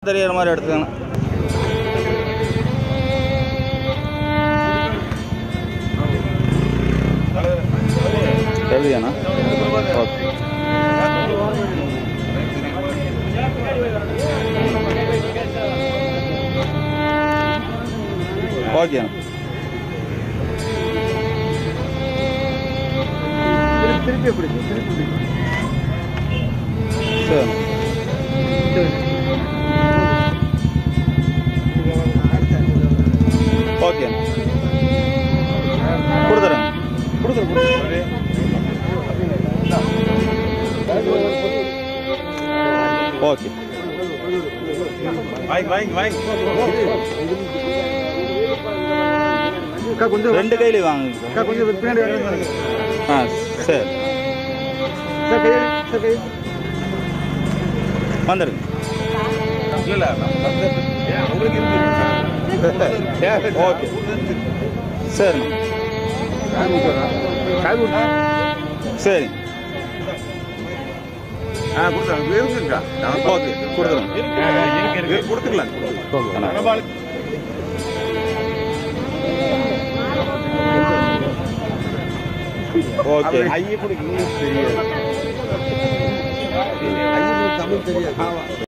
தெரியிற மாதிரி எடுத்துக்கணும் எழுதியாண்ணா ஓகே ஓகேண்ணா திருப்பி எப்படி திருப்பி சரி ஓகே கொடுத்துறேங்க கொடுக்குற கொடுக்குற ஓகே வாங்கி வாங்கி வாங்கி அக்கா கொஞ்சம் ரெண்டு கையிலையும் வாங்குங்க அக்கா கொஞ்சம் பின்னாடி வாங்க ஆ சரி சார் கை சார் கை வந்துடுங்க இல்ல உங்களுக்கு ஓகே சரிண்ணா சரி ஆ கொடுத்தாங்க இருக்குங்கக்கா ஓகே கொடுத்துருங்க இருக்கு இருக்கு கொடுத்துக்கலாம் அண்ணா. ஓகே ஐயா கூட இங்கிலீஷ் தெரியாது ஐயா தமிழ் தெரியாது